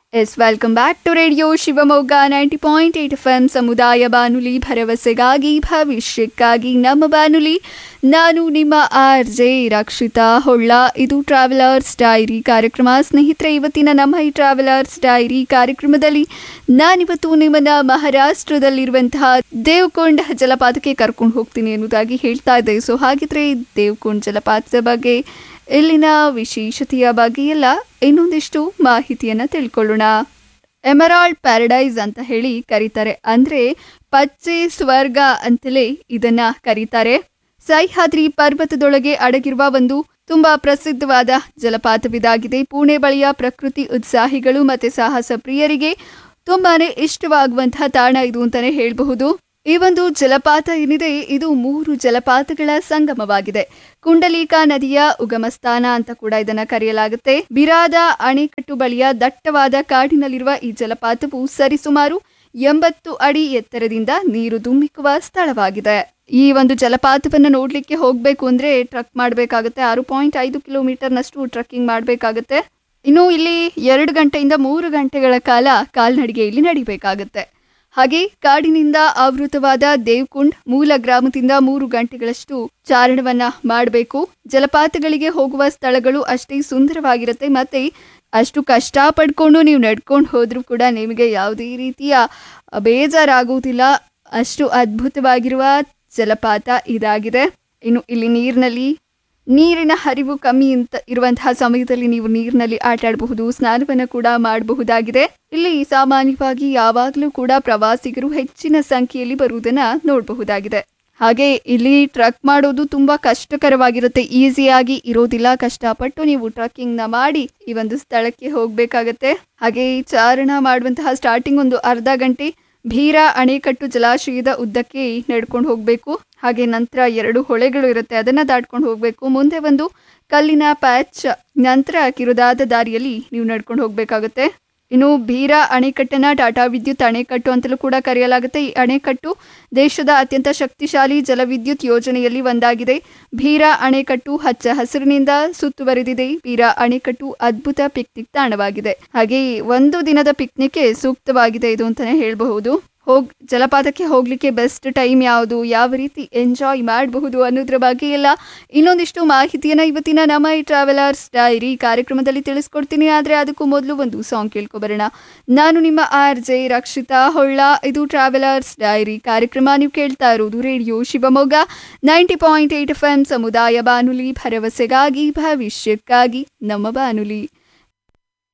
S welcome back to radio Shivamogga ninety point eight F M ಸಮುದಾಯ ಬಾನುಲಿ ಭರವಸೆಗಾಗಿ ಭವಿಷ್ಯಕ್ಕಾಗಿ ನಮ್ಮ ಬಾನುಲಿ ನಾನು ನಿಮ್ಮ ಆರ್ ಜೆ ರಕ್ಷಿತಾ ಹೊಳ್ಳ ಇದು ಟ್ರಾವೆಲರ್ಸ್ ಡೈರಿ ಕಾರ್ಯಕ್ರಮ ಸ್ನೇಹಿತರೆ ಇವತ್ತಿನ ನಮ್ಮ ಈ ಟ್ರಾವೆಲರ್ಸ್ ಡೈರಿ ಕಾರ್ಯಕ್ರಮದಲ್ಲಿ ನಾನಿವತ್ತು ನಿಮ್ಮನ್ನ ಮಹಾರಾಷ್ಟ್ರದಲ್ಲಿರುವಂತಹ ದೇವ್ಕೊಂಡ್ ಜಲಪಾತಕ್ಕೆ ಕರ್ಕೊಂಡು ಹೋಗ್ತೀನಿ ಅನ್ನೋದಾಗಿ ಹೇಳ್ತಾ ಇದ್ದೆ ಸೊ ಹಾಗಿದ್ರೆ ದೇವ್ಕೊಂಡ್ ಜಲಪಾತದ ಬಗ್ಗೆ ಇಲ್ಲಿನ ವಿಶೇಷತೆಯ ಬಗ್ಗೆ ಎಲ್ಲ ಇನ್ನೊಂದಿಷ್ಟು ಮಾಹಿತಿಯನ್ನ ತಿಳ್ಕೊಳ್ಳೋಣ ಎಮರಾಲ್ಡ್ ಪ್ಯಾರಡೈಸ್ ಅಂತ ಹೇಳಿ ಕರೀತಾರೆ ಅಂದ್ರೆ ಪಚ್ಚೆ ಸ್ವರ್ಗ ಅಂತಲೇ ಇದನ್ನ ಕರೀತಾರೆ ಸಹ್ಯಾದ್ರಿ ಪರ್ವತದೊಳಗೆ ಅಡಗಿರುವ ಒಂದು ತುಂಬಾ ಪ್ರಸಿದ್ಧವಾದ ಜಲಪಾತವಿದಾಗಿದೆ ಪುಣೆ ಬಳಿಯ ಪ್ರಕೃತಿ ಉತ್ಸಾಹಿಗಳು ಮತ್ತೆ ಸಾಹಸ ಪ್ರಿಯರಿಗೆ ತುಂಬಾನೇ ಇಷ್ಟವಾಗುವಂತಹ ತಾಣ ಇದು ಅಂತಾನೆ ಹೇಳಬಹುದು ಈ ಒಂದು ಜಲಪಾತ ಏನಿದೆ ಇದು ಮೂರು ಜಲಪಾತಗಳ ಸಂಗಮವಾಗಿದೆ ಕುಂಡಲೀಕಾ ನದಿಯ ಉಗಮ ಸ್ಥಾನ ಅಂತ ಕೂಡ ಇದನ್ನ ಕರೆಯಲಾಗುತ್ತೆ ಬಿರಾದ ಅಣೆಕಟ್ಟು ಬಳಿಯ ದಟ್ಟವಾದ ಕಾಡಿನಲ್ಲಿರುವ ಈ ಜಲಪಾತವು ಸರಿಸುಮಾರು ಎಂಬತ್ತು ಅಡಿ ಎತ್ತರದಿಂದ ನೀರು ಧುಮ್ಮಿಕ್ಕುವ ಸ್ಥಳವಾಗಿದೆ ಈ ಒಂದು ಜಲಪಾತವನ್ನು ನೋಡ್ಲಿಕ್ಕೆ ಹೋಗ್ಬೇಕು ಅಂದ್ರೆ ಟ್ರಕ್ ಮಾಡಬೇಕಾಗುತ್ತೆ ಆರು ಪಾಯಿಂಟ್ ಐದು ಕಿಲೋಮೀಟರ್ನಷ್ಟು ಟ್ರಕ್ಕಿಂಗ್ ಮಾಡಬೇಕಾಗುತ್ತೆ ಇನ್ನು ಇಲ್ಲಿ ಎರಡು ಗಂಟೆಯಿಂದ ಮೂರು ಗಂಟೆಗಳ ಕಾಲ ಕಾಲ್ನಡಿಗೆ ಇಲ್ಲಿ ನಡಿಬೇಕಾಗುತ್ತೆ ಹಾಗೆ ಕಾಡಿನಿಂದ ಆವೃತವಾದ ದೇವ್ಕುಂಡ್ ಮೂಲ ಗ್ರಾಮದಿಂದ ಮೂರು ಗಂಟೆಗಳಷ್ಟು ಚಾರಣವನ್ನ ಮಾಡಬೇಕು ಜಲಪಾತಗಳಿಗೆ ಹೋಗುವ ಸ್ಥಳಗಳು ಅಷ್ಟೇ ಸುಂದರವಾಗಿರುತ್ತೆ ಮತ್ತೆ ಅಷ್ಟು ಕಷ್ಟ ಪಡ್ಕೊಂಡು ನೀವು ನಡ್ಕೊಂಡು ಹೋದ್ರೂ ಕೂಡ ನಿಮಗೆ ಯಾವುದೇ ರೀತಿಯ ಬೇಜಾರಾಗುವುದಿಲ್ಲ ಅಷ್ಟು ಅದ್ಭುತವಾಗಿರುವ ಜಲಪಾತ ಇದಾಗಿದೆ ಇನ್ನು ಇಲ್ಲಿ ನೀರಿನಲ್ಲಿ ನೀರಿನ ಹರಿವು ಕಮ್ಮಿ ಅಂತ ಇರುವಂತಹ ಸಮಯದಲ್ಲಿ ನೀವು ನೀರಿನಲ್ಲಿ ಆಟ ಆಡಬಹುದು ಸ್ನಾನವನ್ನು ಕೂಡ ಮಾಡಬಹುದಾಗಿದೆ ಇಲ್ಲಿ ಸಾಮಾನ್ಯವಾಗಿ ಯಾವಾಗಲೂ ಕೂಡ ಪ್ರವಾಸಿಗರು ಹೆಚ್ಚಿನ ಸಂಖ್ಯೆಯಲ್ಲಿ ಬರುವುದನ್ನ ನೋಡಬಹುದಾಗಿದೆ ಹಾಗೆ ಇಲ್ಲಿ ಟ್ರಕ್ ಮಾಡೋದು ತುಂಬಾ ಕಷ್ಟಕರವಾಗಿರುತ್ತೆ ಈಸಿಯಾಗಿ ಇರೋದಿಲ್ಲ ಕಷ್ಟಪಟ್ಟು ನೀವು ಟ್ರಕ್ಕಿಂಗ್ ನ ಮಾಡಿ ಈ ಒಂದು ಸ್ಥಳಕ್ಕೆ ಹೋಗ್ಬೇಕಾಗತ್ತೆ ಹಾಗೆ ಈ ಚಾರಣ ಮಾಡುವಂತಹ ಸ್ಟಾರ್ಟಿಂಗ್ ಒಂದು ಅರ್ಧ ಗಂಟೆ ಭೀರಾ ಅಣೆಕಟ್ಟು ಜಲಾಶಯದ ಉದ್ದಕ್ಕೆ ನಡ್ಕೊಂಡು ಹೋಗಬೇಕು ಹಾಗೆ ನಂತರ ಎರಡು ಹೊಳೆಗಳು ಇರುತ್ತೆ ಅದನ್ನ ದಾಟ್ಕೊಂಡು ಹೋಗಬೇಕು ಮುಂದೆ ಒಂದು ಕಲ್ಲಿನ ಪ್ಯಾಚ್ ನಂತರ ಕಿರುದಾದ ದಾರಿಯಲ್ಲಿ ನೀವು ನಡ್ಕೊಂಡು ಹೋಗಬೇಕಾಗುತ್ತೆ ಇನ್ನು ಭೀರಾ ಅಣೆಕಟ್ಟನ್ನ ಟಾಟಾ ವಿದ್ಯುತ್ ಅಣೆಕಟ್ಟು ಅಂತಲೂ ಕೂಡ ಕರೆಯಲಾಗುತ್ತೆ ಈ ಅಣೆಕಟ್ಟು ದೇಶದ ಅತ್ಯಂತ ಶಕ್ತಿಶಾಲಿ ಜಲವಿದ್ಯುತ್ ಯೋಜನೆಯಲ್ಲಿ ಒಂದಾಗಿದೆ ಭೀರಾ ಅಣೆಕಟ್ಟು ಹಚ್ಚ ಹಸಿರಿನಿಂದ ಸುತ್ತುವರಿದಿದೆ ಭೀರಾ ಅಣೆಕಟ್ಟು ಅದ್ಭುತ ಪಿಕ್ನಿಕ್ ತಾಣವಾಗಿದೆ ಹಾಗೆ ಒಂದು ದಿನದ ಪಿಕ್ನಿಕ್ಗೆ ಸೂಕ್ತವಾಗಿದೆ ಇದು ಅಂತಾನೆ ಹೇಳಬಹುದು ಹೋಗ್ ಜಲಪಾತಕ್ಕೆ ಹೋಗ್ಲಿಕ್ಕೆ ಬೆಸ್ಟ್ ಟೈಮ್ ಯಾವುದು ಯಾವ ರೀತಿ ಎಂಜಾಯ್ ಮಾಡಬಹುದು ಅನ್ನೋದ್ರ ಬಗ್ಗೆ ಎಲ್ಲ ಇನ್ನೊಂದಿಷ್ಟು ಮಾಹಿತಿಯನ್ನ ಇವತ್ತಿನ ನಮ್ಮ ಈ ಟ್ರಾವೆಲರ್ಸ್ ಡೈರಿ ಕಾರ್ಯಕ್ರಮದಲ್ಲಿ ತಿಳಿಸ್ಕೊಡ್ತೀನಿ ಆದ್ರೆ ಅದಕ್ಕೂ ಮೊದಲು ಒಂದು ಸಾಂಗ್ ಕೇಳ್ಕೊಬರೋಣ ನಾನು ನಿಮ್ಮ ಆರ್ ಜೆ ರಕ್ಷಿತಾ ಹೊಳ್ಳ ಇದು ಟ್ರಾವೆಲರ್ಸ್ ಡೈರಿ ಕಾರ್ಯಕ್ರಮ ನೀವು ಕೇಳ್ತಾ ಇರೋದು radio Shivamogga ninety point eight F M ಸಮುದಾಯ ಬಾನುಲಿ ಭರವಸೆಗಾಗಿ ಭವಿಷ್ಯಕ್ಕಾಗಿ ನಮ್ಮ ಬಾನುಲಿ